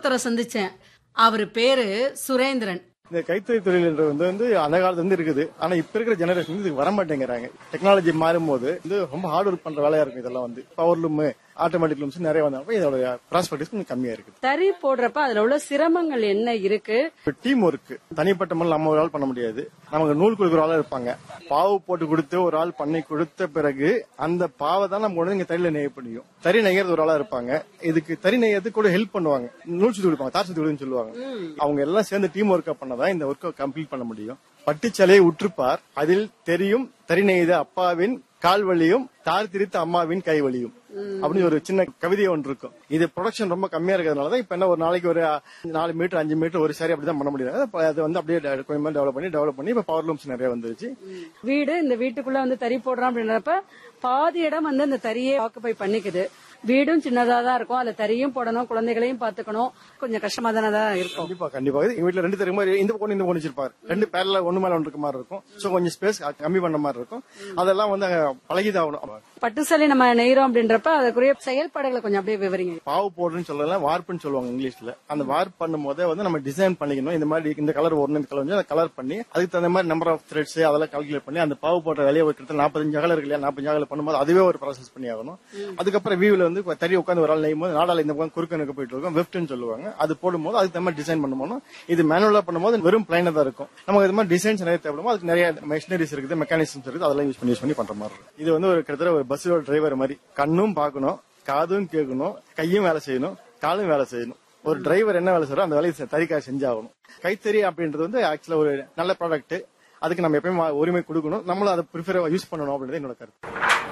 ஒருத்தரை சந்திச்சேன் அவரு பேரு சுரேந்திரன் இந்த கைத்தறி தொழில்ன்றது வந்து வந்து அந்த காலத்துல இருந்து இருக்குது ஆனா இப்ப இருக்கிற ஜெனரேஷன் இதுக்கு வர மாட்டேங்கிறாங்க டெக்னாலஜி மாறும்போது வந்து ரொம்ப ஹார்ட் ஒர்க் பண்ற வேலையா இருக்கும் இதெல்லாம் வந்து பவர் லூம் ஆட்டோமேட்டிக் லூம்ஸ் நிறைய வந்தப்ப இதோட ப்ராஸ்பெக்டிஸ் கொஞ்சம் கம்மியா இருக்குது தறி போடுறப்ப அதுல உள்ள சிரமங்கள் என்ன இருக்கு டீம் ஒர்க் தனிப்பட்ட முறையில் நம்ம ஒரு ஆள் பண்ண முடியாது நமக்கு நூல் கொடுக்குற ஆளா இருப்பாங்க பாவு போட்டு கொடுத்து ஒரு ஆள் பண்ணி கொடுத்த பிறகு அந்த பாவை தான் நம்ம உடனே இங்க தறியில நெய்ய முடியும் தறி நெய்யறது ஒரு ஆளா இருப்பாங்க இதுக்கு தறி நெய்யறதுக்கு கூட ஹெல்ப் பண்ணுவாங்க நூல் சுத்தி கொடுப்பாங்க தார் சுத்தி கொடுன்னு சொல்லுவாங்க அவங்க எல்லாம் சேர்ந்து டீம் ஒர்க்கா பண்ணதான் இந்த ஒர்க்கை கம்ப்ளீட் பண்ண முடியும் பட்டுச்சலையை உற்றுப்பார் அதில் தெரியும் தறி நெய்த அப்பாவின் கால்வலியும் தார் திரித்த அம்மாவின் கைவலியும் அப்படின்னு ஒரு சின்ன கவிதை ஒன்று இருக்கும் இது ப்ரொடக்ஷன் ரொம்ப கம்மியா இருக்கிறதுனால தான் இப்ப என்ன ஒரு நாளைக்கு ஒரு நாலு மீட்டர் அஞ்சு மீட்டர் ஒரு சாரி அப்படிதான் பண்ண முடியாது அப்ப அது வந்து அப்படியே கொஞ்சம் டெவலப் பண்ணி டெவலப் பண்ணி இப்ப பவர் லூம்ஸ் நிறைய வந்துருச்சு வீடு இந்த வீட்டுக்குள்ள வந்து தறி போடுறோம் அப்படின்றப்ப பாதி இடம் வந்து அந்த தறியே ஆக்குபை பண்ணிக்குது வீடும் சின்னதா தான் இருக்கும் அதுல தறியும் போடணும் குழந்தைகளையும் பாத்துக்கணும் கொஞ்சம் கஷ்டமா தானே தான் இருக்கும் கண்டிப்பா கண்டிப்பா எங்க வீட்டுல ரெண்டு தெரியுமா இந்த பொண்ணு இந்த பொண்ணு வச்சிருப்பாரு ரெண்டு பேர்ல ஒண்ணு மேல ஒன்று இருக்க மாதிரி இருக்கும் சோ கொஞ்சம் ஸ்பேஸ் கம்மி பண்ண மாதிரி இருக்கும் அதெல்லாம் வந்து பழகிதாகணும் பட்டு சேலை நம்ம நெய்றோம் அப்படின்றப்ப அதுக்குரிய செயல்பாடுகளை கொஞ்சம் அப்படியே விவரிங்க பாவு போடுறேன்னு சொல்லலாம் வார்ப்புன்னு சொல்லுவாங்க இங்கிலீஷ்ல அந்த வார்ப் பண்ணும் போதே வந்து நம்ம டிசைன் பண்ணிக்கணும் இந்த மாதிரி இந்த கலர் வரணும் இந்த கலர் வந்து அந்த கலர் பண்ணி அதுக்கு தகுந்த மாதிரி நம்பர் ஆஃப் த்ரெட்ஸ் அதெல்லாம் கால்குலேட் பண்ணி அந்த பாவு போடுற வேலையை ஒரு கிட்ட நாற்பத்தஞ்சு அகல இருக்கு இல்லையா நாற்பத்தஞ்சு அகல பண்ணும்போது அதுவே ஒரு ப்ராசஸ் பண்ணி ஆகணும் அதுக்கப்புறம் வியூல வந்து இப்ப தறி உட்காந்து ஒரு ஆள் நெய்யும் போது நாடால இந்த பக்கம் குறுக்கனுக்கு போயிட்டு இருக்கும் வெஃப்ட்னு சொல்லுவாங்க அது போடும்போது அதுக்கு தகுந்த மாதிரி டிசைன் பண்ணும்போது இது மேனுவலா பண்ணும்போது வெறும் பிளைனா தான் இருக்கும் நமக்கு இது மாதிரி டிசைன்ஸ் நிறைய தேவைப்படுமோ அதுக்கு நிறைய மெஷினரிஸ் இருக்குது மெக்கானிசம்ஸ் இருக்குது அதெல்லாம் யூஸ் பண்ணி யூஸ் பண்ணி பண்ற மாதிரி இருக்கும் இது வந்து ஒரு கிட்டத்தட்ட ஒரு பஸ்ஸோட டிரைவர் மாதிரி கண்ணும் பார்க்கணும் காதும் கேட்கணும் கையும் வேலை செய்யணும் காலும் வேலை செய்யணும் ஒரு டிரைவர் என்ன வேலை செய்யறோ அந்த வேலையை தறிக்காக செஞ்சாகணும் கைத்தறி அப்படின்றது வந்து ஆக்சுவலா ஒரு நல்ல ப்ராடக்ட் அதுக்கு நம்ம எப்பயும் உரிமை கொடுக்கணும் நம்மளும் அதை ப்ரிஃபர் யூஸ் பண்ணணும் அப்படின்றது என்னோட கருத்து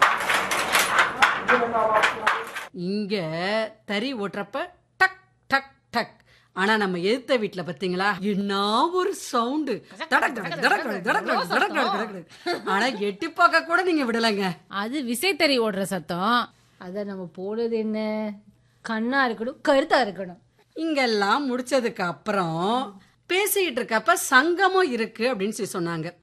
இங்க தறி ஓட்டுறப்ப டக் டக் டக் ஆனா நம்ம எதிர்த்த வீட்ல பாத்தீங்களா என்ன ஒரு சவுண்டு தடக் தடக் தடக் தடக் தடக் தடக் தடக் தடக் தடக் தடக். ஆனா எட்டி பார்க்க கூட நீங்க விடலைங்க அது விசைத்தறி ஓடுற சத்தம் அத நம்ம போடுறது என்ன கண்ணா இருக்கணும் கருத்தா இருக்கணும் இங்கெல்லாம் முடிச்சதுக்கு அப்புறம் பேசிக்கிட்டு இருக்கப்ப சங்கமும் இருக்கு அப்படின்னு சொல்லி சொன்னாங்க